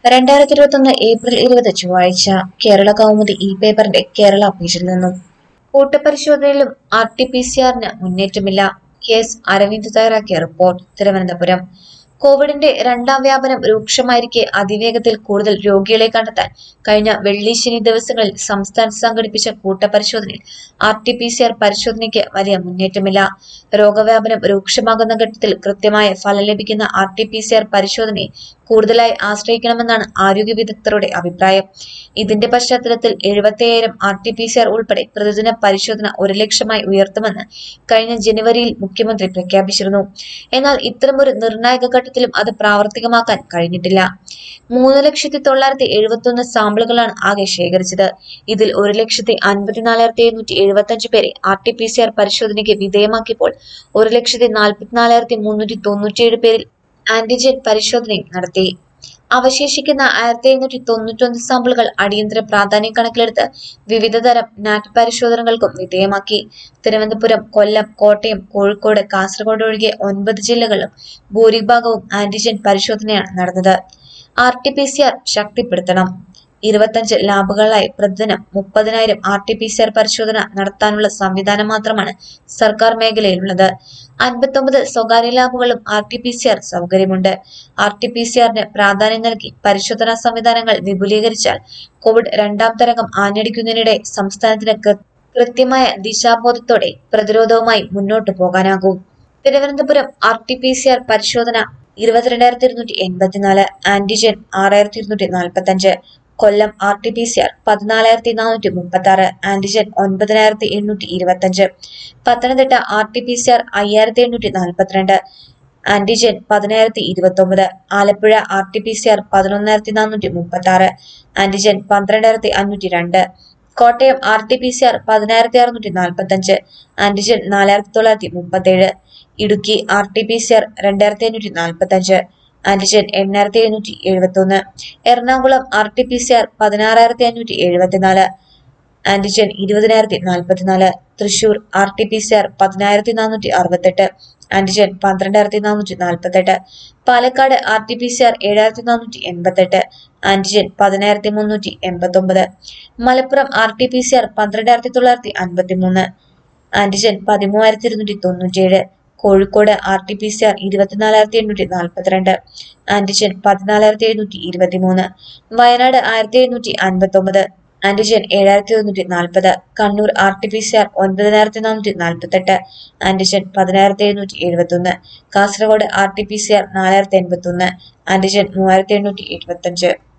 രണ്ടായിരത്തി ഇരുപത്തൊന്ന് ഏപ്രിൽ ഇരുപത് ചൊവ്വാഴ്ച കേരള കൗമുദി ഇ പേപ്പറിന്റെ കേരള പേജിൽ നിന്നും കൂട്ടപരിശോധനയിലും ആർ ടി പി സി ആറിന് മുന്നേറ്റമില്ല കെ എസ് അരവിന്ദ് തയ്യാറാക്കിയ റിപ്പോർട്ട് തിരുവനന്തപുരം കോവിഡിന്റെ രണ്ടാം വ്യാപനം രൂക്ഷമായിരിക്കെ അതിവേഗത്തിൽ കൂടുതൽ രോഗികളെ കണ്ടെത്താൻ കഴിഞ്ഞ വെള്ളി ശനി ദിവസങ്ങളിൽ സംസ്ഥാനം സംഘടിപ്പിച്ച കൂട്ടപരിശോധനയിൽ R T P C R പരിശോധനയ്ക്ക് വലിയ മുന്നേറ്റമില്ല രോഗവ്യാപനം രൂക്ഷമാകുന്ന ഘട്ടത്തിൽ കൃത്യമായ ഫലം ലഭിക്കുന്ന R T P C R പരിശോധനയെ കൂടുതലായി ആശ്രയിക്കണമെന്നാണ് ആരോഗ്യ വിദഗ്ധരുടെ അഭിപ്രായം ഇതിന്റെ പശ്ചാത്തലത്തിൽ എഴുപത്തിയ്യായിരം R T P C R ഉൾപ്പെടെ പ്രതിദിന പരിശോധന ഒരു ലക്ഷമായി ഉയർത്തുമെന്ന് കഴിഞ്ഞ ജനുവരിയിൽ മുഖ്യമന്ത്രി പ്രഖ്യാപിച്ചിരുന്നു എന്നാൽ ഇത്തരമൊരു നിർണായക ഘട്ടത്തിലും അത് പ്രാവർത്തികമാക്കാൻ കഴിഞ്ഞിട്ടില്ല മൂന്ന് ലക്ഷത്തി തൊള്ളായിരത്തി എഴുപത്തി സാമ്പിളുകളാണ് ആകെ ശേഖരിച്ചത് ഇതിൽ ഒരു ലക്ഷത്തി അൻപത്തിനാലായിരത്തി എഴുന്നൂറ്റി എഴുപത്തി അഞ്ച് പേരെ R T P C R പരിശോധനയ്ക്ക് വിധേയമാക്കിയപ്പോൾ ഒരു ലക്ഷത്തി നാൽപ്പത്തിനാലായിരത്തി മുന്നൂറ്റി തൊണ്ണൂറ്റിയേഴ് പേരിൽ ആന്റിജൻ പരിശോധനയും നടത്തി അവശേഷിക്കുന്ന ആയിരത്തി എഴുന്നൂറ്റി തൊണ്ണൂറ്റൊന്ന് സാമ്പിളുകൾ അടിയന്തര പ്രാധാന്യം കണക്കിലെടുത്ത് വിവിധതരം നാറ്റ് പരിശോധനകൾക്കും വിധേയമാക്കി തിരുവനന്തപുരം കൊല്ലം കോട്ടയം കോഴിക്കോട് കാസർഗോഡ് ഒഴികെ ഒൻപത് ജില്ലകളിലും ഭൂരിഭാഗവും ആന്റിജൻ പരിശോധനയാണ് നടന്നത് R T P C R ശക്തിപ്പെടുത്തണം ഇരുപത്തഞ്ച് ലാബുകളിലായി പ്രതിദിനം മുപ്പതിനായിരം R T P C R പരിശോധന നടത്താനുള്ള സംവിധാനം മാത്രമാണ് സർക്കാർ മേഖലയിലുള്ളത് അൻപത്തൊമ്പത് സ്വകാര്യ ലാബുകളും R T P C R സൗകര്യമുണ്ട് ആർ ടി പി സി ആറിന് പ്രാധാന്യം നൽകി പരിശോധനാ സംവിധാനങ്ങൾ വിപുലീകരിച്ചാൽ കോവിഡ് രണ്ടാം തരംഗം ആഞ്ഞടിക്കുന്നതിനിടെ സംസ്ഥാനത്തിന് കൃ- കൃത്യമായ ദിശാബോധത്തോടെ പ്രതിരോധവുമായി മുന്നോട്ടു പോകാനാകും Thiruvananthapuram R T P C R പരിശോധന ഇരുപത്തിരണ്ടായിരത്തി ഇരുന്നൂറ്റി എൺപത്തിനാല് ആന്റിജൻ ആറായിരത്തി ഇരുന്നൂറ്റി നാൽപ്പത്തി അഞ്ച് Kollam R T P C R പതിനാലായിരത്തി നാനൂറ്റി മുപ്പത്തി ആറ് ആന്റിജൻ ഒൻപതിനായിരത്തി എണ്ണൂറ്റി ഇരുപത്തി അഞ്ച് Pathanamthitta R T P C R അയ്യായിരത്തി എണ്ണൂറ്റി നാൽപ്പത്തിരണ്ട് ആന്റിജൻ പതിനായിരത്തി ഇരുപത്തി ഒമ്പത് Alappuzha R T P C R പതിനൊന്നായിരത്തി നാനൂറ്റി മുപ്പത്തി ആറ് ആന്റിജൻ പന്ത്രണ്ടായിരത്തി അഞ്ഞൂറ്റി രണ്ട് Kottayam R T P C R പതിനായിരത്തി അറുന്നൂറ്റി നാൽപ്പത്തി അഞ്ച് ആന്റിജൻ നാലായിരത്തി തൊള്ളായിരത്തി മുപ്പത്തി ഏഴ് Idukki R T P C R രണ്ടായിരത്തി അഞ്ഞൂറ്റി നാൽപ്പത്തി അഞ്ച് ആന്റിജൻ എണ്ണായിരത്തി എഴുന്നൂറ്റി എഴുപത്തി ഒന്ന് Ernakulam R T P C R പതിനാറായിരത്തി അഞ്ഞൂറ്റി എഴുപത്തിനാല് ആന്റിജൻ ഇരുപതിനായിരത്തി നാൽപ്പത്തിനാല് Thrissur R T P C R പതിനായിരത്തി നാനൂറ്റി അറുപത്തെട്ട് ആന്റിജൻ പന്ത്രണ്ടായിരത്തി നാനൂറ്റി നാൽപ്പത്തെട്ട് Palakkad R T P C R ഏഴായിരത്തി നാനൂറ്റി എൺപത്തെട്ട് ആന്റിജൻ പതിനായിരത്തി മുന്നൂറ്റി എൺപത്തൊമ്പത് Malappuram R T P C R പന്ത്രണ്ടായിരത്തി തൊള്ളായിരത്തി അൻപത്തി മൂന്ന് ആന്റിജൻ പതിമൂവായിരത്തി ഇരുന്നൂറ്റി തൊണ്ണൂറ്റിയേഴ് Kozhikode R T P C R ഇരുപത്തിനാലായിരത്തി എണ്ണൂറ്റി നാൽപ്പത്തിരണ്ട് ആന്റിജൻ പതിനാലായിരത്തി എഴുന്നൂറ്റി ഇരുപത്തിമൂന്ന് വയനാട് ആയിരത്തി എഴുന്നൂറ്റി അൻപത്തി ഒമ്പത് ആന്റിജൻ ഏഴായിരത്തി ഒരുന്നൂറ്റി നാൽപ്പത് Kannur R T P C R ഒൻപതിനായിരത്തി നാനൂറ്റി നാൽപ്പത്തെട്ട് ആന്റിജൻ പതിനായിരത്തി എഴുന്നൂറ്റി എഴുപത്തി ഒന്ന് Kasaragod R T P C R നാലായിരത്തി എൺപത്തി ഒന്ന് ആന്റിജൻ മൂവായിരത്തി എണ്ണൂറ്റി എഴുപത്തി അഞ്ച്